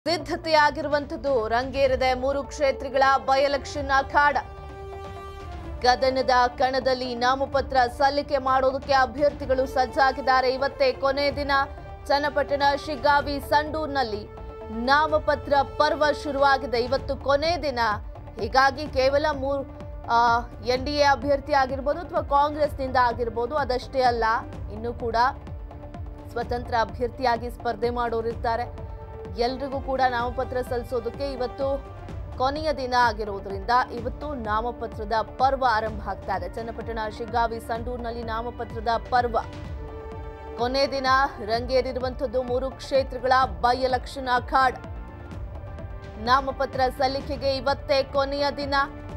ಸಿದ್ಧತೆಯಾಗಿರುವಂಥದ್ದು ರಂಗೇರಿದೆ ಮೂರು ಕ್ಷೇತ್ರಗಳ by election ಅಖಾಡ ಗದನದ ಕಣದಲ್ಲಿ ನಾಮಪತ್ರ ಸಲ್ಲಿಕೆ ಮಾಡೋದಕ್ಕೆ ಅಭ್ಯರ್ಥಿಗಳು ಸಜ್ಜಾಗಿದ್ದಾರೆ ಇವತ್ತೇ ಕೊನೆ ದಿನ ಚನ್ನಪಟ್ಟಣ ಶಿಗ್ಗಾವಿ ಸಂಡೂರ್ನಲ್ಲಿ ನಾಮಪತ್ರ ಪರ್ವ ಶುರುವಾಗಿದೆ ಇವತ್ತು ಕೊನೆ ದಿನ ಹೀಗಾಗಿ ಕೇವಲ ಮೂರು ಎನ್ ಡಿ ಎ ಅಭ್ಯರ್ಥಿ ಆಗಿರ್ಬೋದು ಅಥವಾ ಕಾಂಗ್ರೆಸ್ನಿಂದ ಆಗಿರ್ಬೋದು ಅದಷ್ಟೇ ಅಲ್ಲ ಇನ್ನೂ ಕೂಡ ಸ್ವತಂತ್ರ ಅಭ್ಯರ್ಥಿಯಾಗಿ ಸ್ಪರ್ಧೆ ಮಾಡೋರಿರ್ತಾರೆ ಎಲ್ರಿಗೂ ಕೂಡ ನಾಮಪತ್ರ ಸಲ್ಲಿಸೋದಕ್ಕೆ ಇವತ್ತು ಕೊನೆಯ ದಿನ ಆಗಿರುವುದರಿಂದ ಇವತ್ತು ನಾಮಪತ್ರದ ಪರ್ವ ಆರಂಭ ಆಗ್ತಾ ಇದೆ ಚನ್ನಪಟ್ಟಣ ಶಿಗ್ಗಾವಿ ಸಂಡೂರಿನಲ್ಲಿ ನಾಮಪತ್ರದ ಪರ್ವ ಕೊನೆ ದಿನ ರಂಗೇರಿರುವಂಥದ್ದು ಮೂರು ಕ್ಷೇತ್ರಗಳ ಬೈ ಎಲೆಕ್ಷನ್ ಅಖಾಡ್ ನಾಮಪತ್ರ ಸಲ್ಲಿಕೆಗೆ ಇವತ್ತೇ ಕೊನೆಯ ದಿನ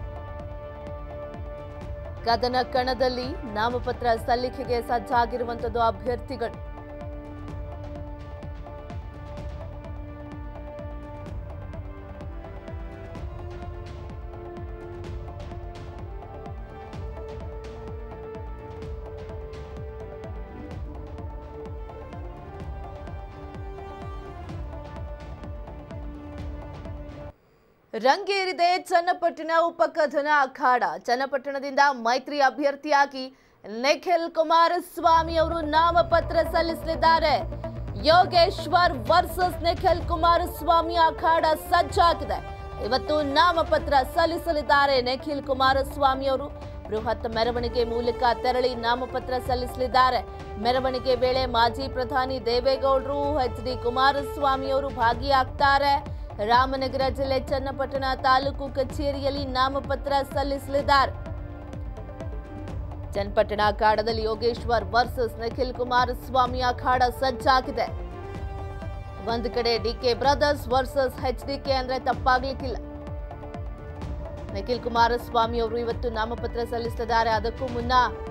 ಕದನ ಕಣದಲ್ಲಿ ನಾಮಪತ್ರ ಸಲ್ಲಿಕೆಗೆ ಸಜ್ಜಾಗಿರುವಂಥದ್ದು ಅಭ್ಯರ್ಥಿಗಳು ರಂಗೇರಿದೆ ಚನ್ನಪಟ್ಟಣ ಉಪಕಥನ ಅಖಾಡ ಚನ್ನಪಟ್ಟಣದಿಂದ ಮೈತ್ರಿ ಅಭ್ಯರ್ಥಿಯಾಗಿ ನಿಖಿಲ್ ಕುಮಾರಸ್ವಾಮಿ ಅವರು ನಾಮಪತ್ರ ಸಲ್ಲಿಸಲಿದ್ದಾರೆ ಯೋಗೇಶ್ವರ್ ವರ್ಸಸ್ ನಿಖಿಲ್ ಕುಮಾರಸ್ವಾಮಿ ಅಖಾಡ ಸಜ್ಜಾಗಿದೆ ಇವತ್ತು ನಾಮಪತ್ರ ಸಲ್ಲಿಸಲಿದ್ದಾರೆ ನಿಖಿಲ್ ಕುಮಾರಸ್ವಾಮಿ ಅವರು ಬೃಹತ್ ಮೆರವಣಿಗೆ ಮೂಲಕ ತೆರಳಿ ನಾಮಪತ್ರ ಸಲ್ಲಿಸಲಿದ್ದಾರೆ ಮೆರವಣಿಗೆ ವೇಳೆ ಮಾಜಿ ಪ್ರಧಾನಿ ದೇವೇಗೌಡರು ಎಚ್ ಡಿ ಕುಮಾರಸ್ವಾಮಿ ಅವರು ಭಾಗಿಯಾಗ್ತಾರೆ ರಾಮನಗರ ಜಿಲ್ಲೆ ಚನ್ನಪಟ್ಟಣ ತಾಲೂಕು ಕಚೇರಿಯಲ್ಲಿ ನಾಮಪತ್ರ ಸಲ್ಲಿಸಲಿದ್ದಾರೆ ಚನ್ನಪಟ್ಟಣ ಅಖಾಡದಲ್ಲಿ ಯೋಗೇಶ್ವರ್ ವರ್ಸಸ್ ನಿಖಿಲ್ ಕುಮಾರಸ್ವಾಮಿ ಅಖಾಡ ಸಜ್ಜಾಗಿದೆ ಒಂದು ಕಡೆ DK brothers versus H DK ಅಂದ್ರೆ ತಪ್ಪಾಗ್ಲಿಕ್ಕಿಲ್ಲ ನಿಖಿಲ್ ಕುಮಾರಸ್ವಾಮಿ ಅವರು ಇವತ್ತು ನಾಮಪತ್ರ ಸಲ್ಲಿಸಲಿದ್ದಾರೆ ಅದಕ್ಕೂ ಮುನ್ನ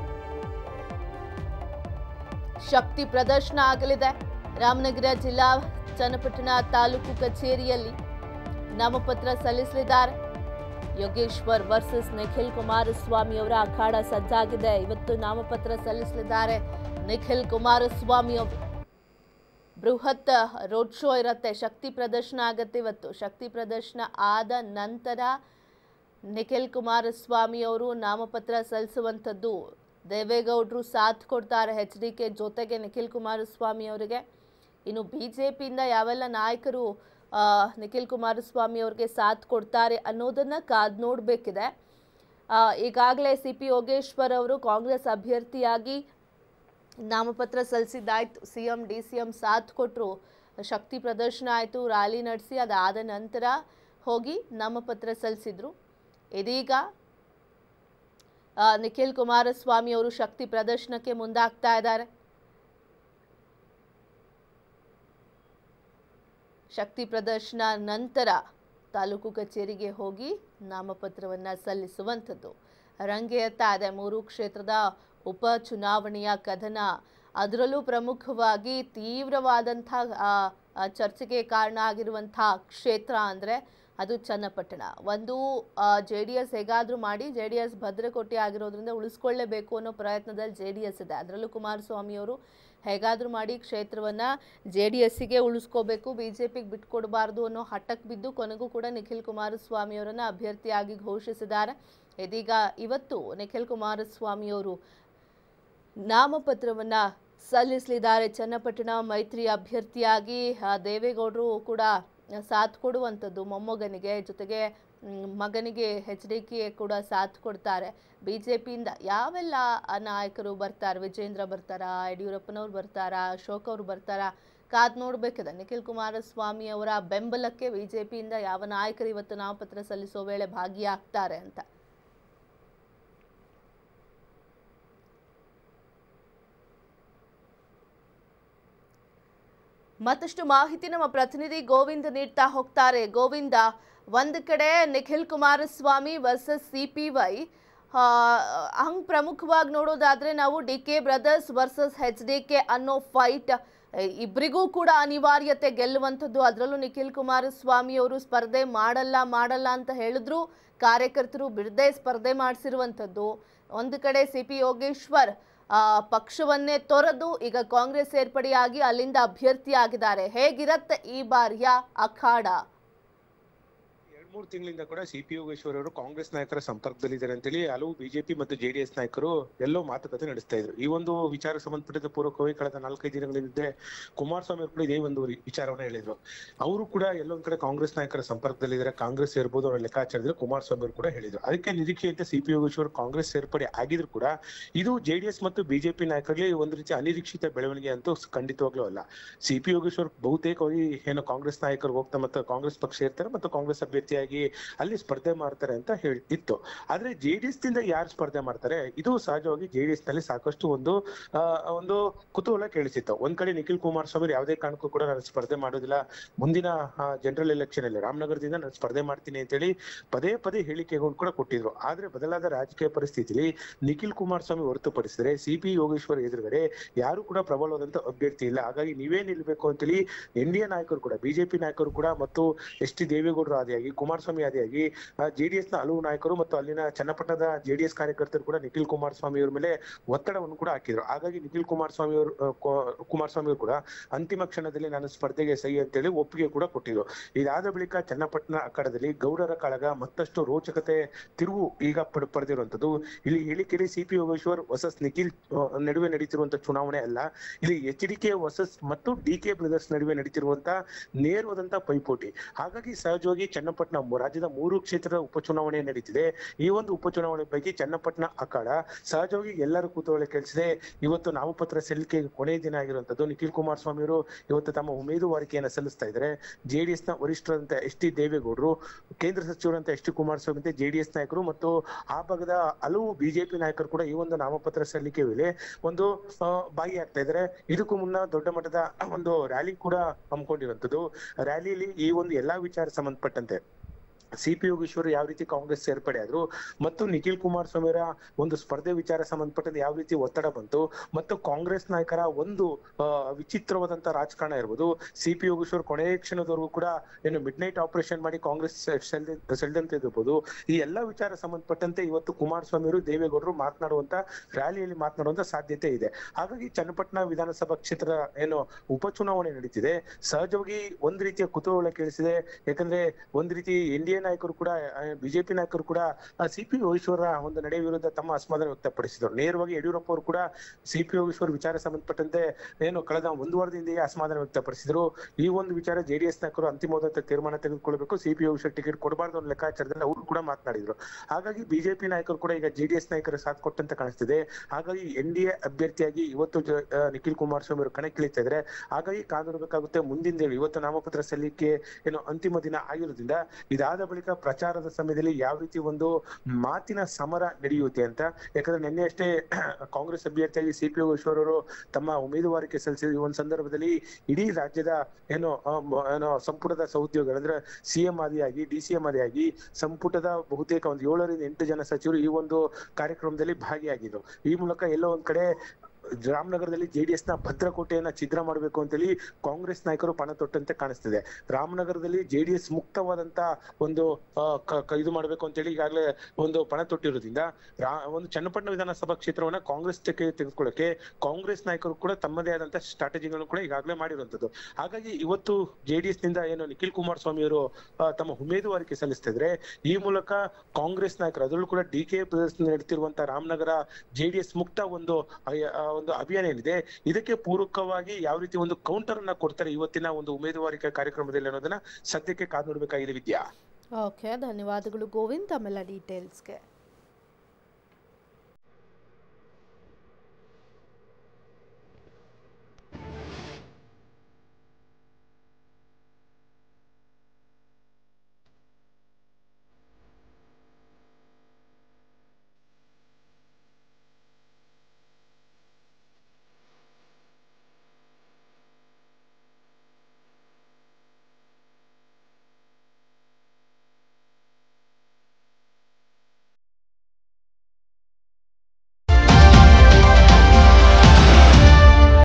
ಶಕ್ತಿ ಪ್ರದರ್ಶನ ಆಗಲಿದೆ ರಾಮನಗರ ಜಿಲ್ಲಾ ಚನ್ನಪಟ್ಟಣ ತಾಲೂಕು ಕಚೇರಿಯಲ್ಲಿ ನಾಮಪತ್ರ ಸಲ್ಲಿಸಲಿದ್ದಾರೆ ಯೋಗೇಶ್ವರ್ ವರ್ಸಸ್ ನಿಖಿಲ್ ಕುಮಾರಸ್ವಾಮಿ ಅವರ ಅಖಾಡ ಸಜ್ಜಾಗಿದೆ ಇವತ್ತು ನಾಮಪತ್ರ ಸಲ್ಲಿಸಲಿದ್ದಾರೆ ನಿಖಿಲ್ ಕುಮಾರಸ್ವಾಮಿ ಅವರು ಬೃಹತ್ ರೋಡ್ ಶೋ ಇರುತ್ತೆ ಶಕ್ತಿ ಪ್ರದರ್ಶನ ಆಗತ್ತೆ ಇವತ್ತು ಶಕ್ತಿ ಪ್ರದರ್ಶನ ಆದ ನಂತರ ನಿಖಿಲ್ ಕುಮಾರಸ್ವಾಮಿ ಅವರು ನಾಮಪತ್ರ ಸಲ್ಲಿಸುವಂಥದ್ದು ದೇವೇಗೌಡರು ಸಾಥ್ ಕೊಡ್ತಾರೆ ಎಚ್ ಡಿ ಕೆ ಜೊತೆಗೆ ನಿಖಿಲ್ ಕುಮಾರಸ್ವಾಮಿ ಅವರಿಗೆ ಇನ್ನು ಬಿ ಜೆ ಪಿಯಿಂದ ಯಾವೆಲ್ಲ ನಾಯಕರು ಆ, ನಿಖಿಲ್ ಕುಮಾರಸ್ವಾಮಿ ಅವರಿಗೆ ಸಾಥ್ ಕೊಡ್ತಾರೆ ಅನ್ನೋದನ್ನ ಕಾದ್ ನೋಡಬೇಕಿದೆ ಈಗಾಗಲೇ ಸಿ ಪಿ ಯೋಗೇಶ್ವರ್ ಅವರು ಕಾಂಗ್ರೆಸ್ ಅಭ್ಯರ್ಥಿಯಾಗಿ ನಾಮಪತ್ರ ಸಲ್ಲಿಸಿದ್ದಾಯ್ತು C M D C M ಸಾಥ್ ಕೊಟ್ಟರು ಶಕ್ತಿ ಪ್ರದರ್ಶನ ಆಯಿತು ರ್ಯಾಲಿ ನಡೆಸಿ ಅದಾದ ನಂತರ ಹೋಗಿ ನಾಮಪತ್ರ ಸಲ್ಲಿಸಿದ್ರು ಇದೀಗ ಆ, ನಿಖಿಲ್ ಕುಮಾರಸ್ವಾಮಿ ಅವರು ಶಕ್ತಿ ಪ್ರದರ್ಶನಕ್ಕೆ ಮುಂದಾಗ್ತಾ ಇದ್ದಾರೆ ಶಕ್ತಿ ಪ್ರದರ್ಶನ ನಂತರ ತಾಲೂಕು ಕಚೇರಿಗೆ ಹೋಗಿ ನಾಮಪತ್ರವನ್ನ ಸಲ್ಲಿಸುವಂಥದ್ದು ರಂಗೇರ್ತಾ ಇದೆ ಮೂರು ಕ್ಷೇತ್ರದ ಉಪ ಚುನಾವಣೆಯ ಕದನ ಅದರಲ್ಲೂ ಪ್ರಮುಖವಾಗಿ ತೀವ್ರವಾದಂಥ ಆ, ಆ, ಚರ್ಚೆಗೆ ಕಾರಣ ಆಗಿರುವಂಥ ಕ್ಷೇತ್ರ ಅಂದರೆ ಅದು ಚನ್ನಪಟ್ಟಣ ಒಂದು ಜೆ ಡಿ ಎಸ್ ಹೇಗಾದರೂ ಮಾಡಿ ಜೆ ಡಿ ಎಸ್ ಭದ್ರಕೋಟೆ ಆಗಿರೋದ್ರಿಂದ ಉಳಿಸ್ಕೊಳ್ಳೇಬೇಕು ಅನ್ನೋ ಪ್ರಯತ್ನದಲ್ಲಿ ಜೆ ಡಿ ಎಸ್ ಇದೆ ಅದರಲ್ಲೂ ಕುಮಾರಸ್ವಾಮಿ ಅವರು ಹೇಗಾದರೂ ಮಾಡಿ ಕ್ಷೇತ್ರವನ್ನು ಜೆ ಡಿ ಎಸ್ಸಿಗೆ ಉಳಿಸ್ಕೋಬೇಕು ಬಿ ಜೆ ಪಿಗೆ ಬಿಟ್ಕೊಡಬಾರ್ದು ಅನ್ನೋ ಹಠಕ್ಕೆ ಬಿದ್ದು ಕೊನೆಗೂ ಕೂಡ ನಿಖಿಲ್ ಕುಮಾರಸ್ವಾಮಿ ಅವರನ್ನು ಅಭ್ಯರ್ಥಿಯಾಗಿ ಘೋಷಿಸಿದ್ದಾರೆ ಇದೀಗ ಇವತ್ತು ನಿಖಿಲ್ ಕುಮಾರಸ್ವಾಮಿ ಅವರು ನಾಮಪತ್ರವನ್ನ ಸಲ್ಲಿಸಲಿದ್ದಾರೆ ಚನ್ನಪಟ್ಟಣ ಮೈತ್ರಿ ಅಭ್ಯರ್ಥಿಯಾಗಿ ಆ, ದೇವೇಗೌಡರು ಕೂಡ ಸಾಥ್ ಕೊಡುವಂಥದ್ದು ಮೊಮ್ಮಗನಿಗೆ ಜೊತೆಗೆ ಮ್, ಮಗನಿಗೆ ಎಚ್ ಡಿ ಕೆ ಕೂಡ ಸಾಥ್ ಕೊಡ್ತಾರೆ ಬಿ ಜೆ ಪಿಯಿಂದ ಯಾವೆಲ್ಲ ಆ ನಾಯಕರು ಬರ್ತಾರೆ ವಿಜೇಂದ್ರ ಬರ್ತಾರಾ ಯಡಿಯೂರಪ್ಪನವ್ರು ಬರ್ತಾರಾ ಅಶೋಕ್ ಅವ್ರು ಬರ್ತಾರಾ ಕಾದ್ ನೋಡ್ಬೇಕಿದೆ ನಿಖಿಲ್ ಕುಮಾರಸ್ವಾಮಿ ಅವರ ಬೆಂಬಲಕ್ಕೆ ಬಿ ಜೆ ಪಿಯಿಂದ ಯಾವ ನಾಯಕರು ಇವತ್ತು ನಾಮಪತ್ರ ಸಲ್ಲಿಸೋ ವೇಳೆ ಭಾಗಿಯಾಗ್ತಾರೆ ಅಂತ ಮತ್ತಷ್ಟು ಮಾಹಿತಿ ನಮ್ಮ ಪ್ರತಿನಿಧಿ ಗೋವಿಂದ್ ನೀಡ್ತಾ ಹೋಗ್ತಾರೆ ಗೋವಿಂದ ಒಂದು ಕಡೆ Nikhil Kumaraswamy versus C P Y ಹಂಗ್ ಪ್ರಮುಖವಾಗಿ ನೋಡೋದಾದ್ರೆ ನಾವು D K brothers versus H D K ಅನ್ನೋ ಫೈಟ್ ಇಬ್ಬರಿಗೂ ಕೂಡ ಅನಿವಾರ್ಯತೆ ಗೆಲ್ಲುವಂಥದ್ದು ಅದರಲ್ಲೂ ನಿಖಿಲ್ ಕುಮಾರಸ್ವಾಮಿ ಅವರು ಸ್ಪರ್ಧೆ ಮಾಡಲ್ಲ ಮಾಡಲ್ಲ ಅಂತ ಹೇಳಿದ್ರು ಕಾರ್ಯಕರ್ತರು ಬಿಡದೆ ಸ್ಪರ್ಧೆ ಮಾಡಿಸಿರುವಂಥದ್ದು ಒಂದು ಕಡೆ ಸಿ ಪಿ ಯೋಗೇಶ್ವರ್ ಆ, ಪಕ್ಷವನ್ನೇ ತೊರೆದು ಈಗ ಕಾಂಗ್ರೆಸ್ ಸೇರ್ಪಡೆಯಾಗಿ ಅಲ್ಲಿಂದ ಅಭ್ಯರ್ಥಿಯಾಗಿದ್ದಾರೆ ಹೇಗಿರತ್ತೆ ಈ ಬಾರಿಯ ಅಖಾಡ ಎರಡ್ ಮೂರು ತಿಂಗಳಿಂದ ಕೂಡ ಸಿ ಪಿ ಯೋಗೇಶ್ವರ್ ಅವರು ಕಾಂಗ್ರೆಸ್ ನಾಯಕರ ಸಂಪರ್ಕದಲ್ಲಿದ್ದಾರೆ ಅಂತೇಳಿ ಹಲವು ಬಿಜೆಪಿ ಮತ್ತು ಜೆಡಿಎಸ್ ನಾಯಕರು ಎಲ್ಲೋ ಮಾತುಕತೆ ನಡೆಸ್ತಾ ಇದ್ರು ಈ ಒಂದು ವಿಚಾರ ಸಂಬಂಧಪಟ್ಟಿದ ಪೂರ್ವಕವಾಗಿ ಕಳೆದ ನಾಲ್ಕೈದು ದಿನಗಳ ಹಿಂದೆ ಕುಮಾರಸ್ವಾಮಿ ಅವರು ಕೂಡ ಇದೇ ಒಂದು ರಿ- ವಿಚಾರವನ್ನ ಹೇಳಿದ್ರು ಅವರು ಕೂಡ ಎಲ್ಲೊಂದ್ ಕಡೆ ಕಾಂಗ್ರೆಸ್ ನಾಯಕರ ಸಂಪರ್ಕದಲ್ಲಿದ್ದಾರೆ ಕಾಂಗ್ರೆಸ್ ಸೇರ್ಬೋದು ಅವರ ಲೆಕ್ಕಾಚಾರದಲ್ಲಿ ಕುಮಾರಸ್ವಾಮಿ ಅವರು ಕೂಡ ಹೇಳಿದ್ರು ಅದಕ್ಕೆ ನಿರೀಕ್ಷೆಯಂತೆ ಸಿ ಪಿ ಯೋಗೇಶ್ವರ್ ಕಾಂಗ್ರೆಸ್ ಸೇರ್ಪಡೆ ಆಗಿದ್ರು ಕೂಡ ಇದು ಜೆಡಿಎಸ್ ಮತ್ತು ಬಿಜೆಪಿ ನಾಯಕರಿಗೆ ಒಂದು ರೀತಿ ಅನಿರೀಕ್ಷಿತ ಬೆಳವಣಿಗೆ ಅಂತೂ ಖಂಡಿತವಾಗ್ಲೂ ಅಲ್ಲ ಸಿ ಪಿ ಯೋಗೇಶ್ವರ್ ಬಹುತೇಕವಾಗಿ ಏನು ಕಾಂಗ್ರೆಸ್ ನಾಯಕರು ಹೋಗ್ತಾ ಮತ್ತು ಕಾಂಗ್ರೆಸ್ ಪಕ್ಷ ಇರ್ತಾರೆ ಮತ್ತು ಕಾಂಗ್ರೆಸ್ ಅಭ್ಯರ್ಥಿಯಾಗಿ ಅಲ್ಲಿ ಸ್ಪರ್ಧೆ ಮಾಡ್ತಾರೆ ಅಂತ ಹೇಳಿ ಇತ್ತು ಆದ್ರೆ ಜೆಡಿಎಸ್ ದಿಂದ ಯಾರು ಸ್ಪರ್ಧೆ ಮಾಡ್ತಾರೆ ಇದು ಸಹಜವಾಗಿ ಜೆಡಿಎಸ್ ನಲ್ಲಿ ಸಾಕಷ್ಟು ಒಂದು ಆ, ಒಂದು ಕುತೂಹಲ ಕೇಳಿಸಿತ್ತು ಒಂದ್ ಕಡೆ ನಿಖಿಲ್ ಕುಮಾರಸ್ವಾಮಿ ಅವ್ರು ಯಾವುದೇ ಕಾರಣಕ್ಕೂ ಕೂಡ ನಾನು ಸ್ಪರ್ಧೆ ಮಾಡೋದಿಲ್ಲ ಮುಂದಿನ ಜನರಲ್ ಎಲೆಕ್ಷನ್ ಅಲ್ಲಿ ರಾಮನಗರದಿಂದ ನಾನು ಸ್ಪರ್ಧೆ ಮಾಡ್ತೀನಿ ಅಂತೇಳಿ ಪದೇ ಪದೇ ಹೇಳಿಕೆಗಳು ಕೂಡ ಕೊಟ್ಟಿದ್ರು ಆದ್ರೆ ಬದಲಾದ ರಾಜಕೀಯ ಪರಿಸ್ಥಿತಿಲಿ ನಿಖಿಲ್ ಕುಮಾರಸ್ವಾಮಿ ಹೊರತುಪಡಿಸಿದ್ರೆ ಸಿ ಪಿ ಯೋಗೇಶ್ವರ್ ಎದುರುಗಡೆ ಯಾರು ಕೂಡ ಪ್ರಬಲವಾದಂತ ಅಭ್ಯರ್ಥಿ ಇಲ್ಲ ಹಾಗಾಗಿ ನೀವೇ ನಿಲ್ಬೇಕು ಅಂತೇಳಿ ಎನ್ ಡಿ ಎ ನಾಯಕರು ಕೂಡ ಬಿಜೆಪಿ ನಾಯಕರು ಕೂಡ ಮತ್ತು ಎಸ್ ಟಿ ದೇವೇಗೌಡರು ಆದಿಯಾಗಿ ಕುಮಾರಸ್ವಾಮಿ ಆದಿಯಾಗಿ ಜೆಡಿಎಸ್ ನ ಹಲವು ನಾಯಕರು ಮತ್ತು ಅಲ್ಲಿನ ಚನ್ನಪಟ್ಟಣದ ಜೆಡಿಎಸ್ ಕಾರ್ಯಕರ್ತರು ಕೂಡ ನಿಖಿಲ್ ಕುಮಾರಸ್ವಾಮಿ ಅವ್ರ ಮೇಲೆ ಒತ್ತಡವನ್ನು ಕೂಡ ಹಾಕಿದ್ರು ಹಾಗಾಗಿ ನಿಖಿಲ್ ಕುಮಾರಸ್ವಾಮಿ ಅವರು ಆ, ಕೋ- ಕುಮಾರಸ್ವಾಮಿ ಅವರು ಕೂಡ ಅಂತಿಮ ಕ್ಷಣದಲ್ಲಿ ನಾನು ಸ್ಪರ್ಧೆಗೆ ಸಹಿ ಅಂತೇಳಿ ಒಪ್ಪಿಗೆ ಕೂಡ ಕೊಟ್ಟಿದ್ರು ಇದಾದ ಬಳಿಕ ಚನ್ನಪಟ್ಟಣ ಅಖಾಡದಲ್ಲಿ ಗೌಡರ ಕಾಳಗ ಮತ್ತಷ್ಟು ರೋಚಕತೆ ತಿರುವು ಈಗ ಪಡ್ ಪಡೆದಿರುವಂತದ್ದು ಇಲ್ಲಿ ಹೇಳಿಕೆಯಲ್ಲಿ C P Yogeshwar versus Nikhil ಆ, ನಡುವೆ ನಡೀತಿರುವಂತ ಚುನಾವಣೆ ಅಲ್ಲ ಇಲ್ಲಿ ಎಚ್ ಡಿ ಕೆ ವರ್ಸಸ್ ಮತ್ತು ಡಿ ಕೆ ಬ್ರದರ್ಸ್ ನಡುವೆ ನಡೀತಿರುವಂತ ನೇರವಾದಂತ ಪೈಪೋಟಿ ಹಾಗಾಗಿ ಸಹಜವಾಗಿ ಚನ್ನಪಟ್ಟಣ ಮೂ- ರಾಜ್ಯದ ಮೂರು ಕ್ಷೇತ್ರದ ಉಪಚುನಾವಣೆ ನಡೀತಿದೆ ಈ ಒಂದು ಉಪಚುನಾವಣೆ ಪೈಕಿ ಚನ್ನಪಟ್ಟಣ ಅಖಾಡ ಸಹಜವಾಗಿ ಎಲ್ಲರ ಕುತೂಹಲ ಕೆಳಿಸಿದೆ ಇವತ್ತು ನಾಮಪತ್ರ ಸಲ್ಲಿಕೆ ಕೊನೆಯ ದಿನ ಆಗಿರುವಂತದ್ದು ನಿಖಿಲ್ ಕುಮಾರಸ್ವಾಮಿ ಅವರು ಇವತ್ತು ತಮ್ಮ ಉಮೇದುವಾರಿಕೆಯನ್ನ ಸಲ್ಲಿಸ್ತಾ ಇದ್ದಾರೆ ಜೆಡಿಎಸ್ ನ ವರಿಷ್ಠರಂತ ಎಸ್ ಟಿ ದೇವೇಗೌಡರು ಕೇಂದ್ರ ಸಚಿವರಂತ ಎಸ್ ಟಿ ಕುಮಾರಸ್ವಾಮಿ ಅಂತ ಜೆಡಿಎಸ್ ನಾಯಕರು ಮತ್ತು ಆ ಭಾಗದ ಹಲವು ಬಿಜೆಪಿ ನಾಯಕರು ಕೂಡ ಈ ಒಂದು ನಾಮಪತ್ರ ಸಲ್ಲಿಕೆ ವೇಳೆ ಒಂದು ಆ, ಭಾಗಿಯಾಗ್ತಾ ಇದ್ದಾರೆ ಇದಕ್ಕೂ ಮುನ್ನ ದೊಡ್ಡ ಮಟ್ಟದ ಒಂದು ರ್ಯಾಲಿ ಕೂಡ ಹಮ್ಮಿಕೊಂಡಿರುವಂತದ್ದು ರ್ಯಾಲಿಯಲ್ಲಿ ಈ ಒಂದು ಎಲ್ಲಾ ವಿಚಾರ ಸಂಬಂಧಪಟ್ಟಂತೆ ಸಿ ಪಿ ಯೋಗೇಶ್ವರ್ ಯಾವ ರೀತಿ ಕಾಂಗ್ರೆಸ್ ಸೇರ್ಪಡೆ ಆದ್ರು ಮತ್ತು ನಿಖಿಲ್ ಕುಮಾರಸ್ವಾಮಿ ಅವರ ಒಂದು ಸ್ಪರ್ಧೆ ವಿಚಾರ ಸಂಬಂಧಪಟ್ಟಂತೆ ಯಾವ ರೀತಿ ಒತ್ತಡ ಬಂತು ಮತ್ತು ಕಾಂಗ್ರೆಸ್ ನಾಯಕರ ಒಂದು ಆ, ವಿಚಿತ್ರವಾದಂತ ರಾಜಕಾರಣ ಇರ್ಬೋದು ಸಿ ಪಿ ಯೋಗೇಶ್ವರ್ ಕೊನೆಯ ಕ್ಷಣದವರೆಗೂ ಕೂಡ ಏನು ಮಿಡ್ ನೈಟ್ ಆಪರೇಷನ್ ಮಾಡಿ ಕಾಂಗ್ರೆಸ್ ಸೆಲ್ದಂತೆ ಇರ್ಬೋದು ಈ ಎಲ್ಲಾ ವಿಚಾರ ಸಂಬಂಧಪಟ್ಟಂತೆ ಇವತ್ತು ಕುಮಾರಸ್ವಾಮಿ ಅವರು ದೇವೇಗೌಡರು ಮಾತನಾಡುವಂತ ರ್ಯಾಲಿಯಲ್ಲಿ ಮಾತನಾಡುವಂತ ಸಾಧ್ಯತೆ ಇದೆ ಹಾಗಾಗಿ ಚನ್ನಪಟ್ಟಣ ವಿಧಾನಸಭಾ ಕ್ಷೇತ್ರದ ಏನು ಉಪಚುನಾವಣೆ ನಡೀತಿದೆ ಸಹಜವಾಗಿ ಒಂದ್ ರೀತಿಯ ಕುತೂಹಲ ಕೇಳಿಸಿದೆ ಯಾಕಂದ್ರೆ ಒಂದ್ ರೀತಿ ಎನ್ ಡಿ ಎ ನಾಯಕರು ಕೂಡ ಬಿಜೆಪಿ ನಾಯಕರು ಕೂಡ ಸಿ ಪಿ ಯೋಗೇಶ್ವರ ಒಂದು ನಡೆ ವಿರುದ್ಧ ತಮ್ಮ ಅಸಮಾಧಾನ ವ್ಯಕ್ತಪಡಿಸಿದರು ನೇರವಾಗಿ ಯಡಿಯೂರಪ್ಪ ಅವರು ಕೂಡ ಸಿ ಪಿ ಯೋಗೇಶ್ವರ್ ವಿಚಾರ ಸಂಬಂಧಪಟ್ಟಂತೆ ಏನು ಕಳೆದ ಒಂದು ವಾರದಿಂದ ಅಸಮಾಧಾನ ವ್ಯಕ್ತಪಡಿಸಿದ್ರು ಈ ಒಂದು ವಿಚಾರ ಜೆಡಿಎಸ್ ನಾಯಕರು ಅಂತಿಮವಾದ ತೀರ್ಮಾನ ತೆಗೆದುಕೊಳ್ಬೇಕು ಸಿ ಪಿ ಯೋಗೇಶ್ವರ್ ಟಿಕೆಟ್ ಕೊಡಬಾರ್ದು ಅನ್ನೋ ಲೆಕ್ಕಾಚಾರದಲ್ಲಿ ಅವರು ಕೂಡ ಮಾತನಾಡಿದ್ರು ಹಾಗಾಗಿ ಬಿಜೆಪಿ ನಾಯಕರು ಕೂಡ ಈಗ ಜೆಡಿಎಸ್ ನಾಯಕರ ಸಾಥ್ ಕೊಟ್ಟಂತೆ ಕಾಣಿಸ್ತಿದೆ ಹಾಗಾಗಿ ಎನ್ ಡಿ ಎ ಅಭ್ಯರ್ಥಿಯಾಗಿ ಇವತ್ತು ಜ- ಆ, ನಿಖಿಲ್ ಕುಮಾರಸ್ವಾಮಿ ಅವರು ಕಣಕ್ಕಿಳಿತಾ ಇದ್ದಾರೆ ಹಾಗಾಗಿ ಕಾದಿರಬೇಕಾಗುತ್ತೆ ಮುಂದಿನ ದಿನ ಇವತ್ತು ನಾಮಪತ್ರ ಸಲ್ಲಿಕೆ ಏನು ಅಂತಿಮ ದಿನ ಆಗಿರೋದ್ರಿಂದ ಇದಾದ ಬಳಿಕ ಪ್ರಚಾರದ ಸಮಯದಲ್ಲಿ ಯಾವ ರೀತಿ ಒಂದು ಮಾತಿನ ಸಮರ ನಡೆಯುತ್ತೆ ಅಂತ ಯಾಕಂದ್ರೆ ನಿನ್ನೆ ಅಷ್ಟೇ ಕಾಂಗ್ರೆಸ್ ಅಭ್ಯರ್ಥಿಯಾಗಿ ಸಿ ಪಿ ಯೋಗೇಶ್ವರ್ ಅವರು ತಮ್ಮ ಉಮೇದುವಾರಿಕೆ ಸಲ್ಲಿಸಿದ ಈ ಒಂದು ಸಂದರ್ಭದಲ್ಲಿ ಇಡೀ ರಾಜ್ಯದ ಏನು ಆ, ಮ- ಏನು ಸಂಪುಟದ ಸಹೋದ್ಯೋಗಿಗಳು ಅಂದ್ರೆ ಸಿಎಂ ಆದಿಯಾಗಿ ಡಿ ಸಿ ಎಂ ಆದಿಯಾಗಿ ಸಂಪುಟದ ಬಹುತೇಕ ಒಂದು ಏಳರಿಂದ ಎಂಟು ಜನ ಸಚಿವರು ಈ ಒಂದು ಕಾರ್ಯಕ್ರಮದಲ್ಲಿ ಭಾಗಿಯಾಗಿದ್ರು ಈ ಮೂಲಕ ಎಲ್ಲೋ ಒಂದ್ ಕಡೆ ರಾಮನಗರದಲ್ಲಿ ಜೆಡಿಎಸ್ ನ ಭದ್ರಕೋಟೆಯನ್ನ ಛಿದ್ರ ಮಾಡಬೇಕು ಅಂತೇಳಿ ಕಾಂಗ್ರೆಸ್ ನಾಯಕರು ಪಣ ತೊಟ್ಟಂತೆ ಕಾಣಿಸ್ತಿದೆ ರಾಮನಗರದಲ್ಲಿ ಜೆಡಿಎಸ್ ಮುಕ್ತವಾದಂತ ಒಂದು ಆ, ಕ- ಕ- ಇದು ಮಾಡಬೇಕು ಅಂತೇಳಿ ಈಗಾಗಲೇ ಒಂದು ಪಣ ತೊಟ್ಟಿರೋದ್ರಿಂದ ರಾ- ಒಂದು ಚನ್ನಪಟ್ಟಣ ವಿಧಾನಸಭಾ ಕ್ಷೇತ್ರವನ್ನ ಕಾಂಗ್ರೆಸ್ ತೆಗೆ ತೆಗೆದುಕೊಳ್ಳಕ್ಕೆ ಕಾಂಗ್ರೆಸ್ ನಾಯಕರು ಕೂಡ ತಮ್ಮದೇ ಆದಂತ ಸ್ಟ್ರಾಟಜಿಗಳನ್ನು ಕೂಡ ಈಗಾಗಲೇ ಮಾಡಿರುವಂತದ್ದು ಹಾಗಾಗಿ ಇವತ್ತು ಜೆಡಿಎಸ್ ನಿಂದ ಏನು ನಿಖಿಲ್ ಕುಮಾರಸ್ವಾಮಿ ಅವರು ಆ, ತಮ್ಮ ಉಮೇದುವಾರಿಕೆ ಸಲ್ಲಿಸ್ತಾ ಇದ್ರೆ ಈ ಮೂಲಕ ಕಾಂಗ್ರೆಸ್ ನಾಯಕರು ಅದರಲ್ಲೂ ಕೂಡ ಡಿ ಕೆ ನಡೆತಿರುವಂತ ರಾಮನಗರ ಜೆಡಿಎಸ್ ಮುಕ್ತ ಒಂದು ಅಯ- ಆ, ಒಂದು ಅಭಿಯಾನ ಏನಿದೆ ಇದಕ್ಕೆ ಪೂರಕವಾಗಿ ಯಾವ ರೀತಿ ಒಂದು ಕೌಂಟರ್ ಅನ್ನ ಕೊಡ್ತಾರೆ ಇವತ್ತಿನ ಒಂದು ಉಮೇದುವಾರಿಕೆ ಕಾರ್ಯಕ್ರಮದಲ್ಲಿ ಅನ್ನೋದನ್ನ ಸದ್ಯಕ್ಕೆ ಕಾದು ನೋಡ್ಬೇಕಾಗಿದೆ ವಿದ್ಯಾ ಓಕೆ ಧನ್ಯವಾದಗಳು ಗೋವಿಂದ್ ತಮ್ಮೆಲ್ಲ ಡೀಟೇಲ್ಸ್ಗೆ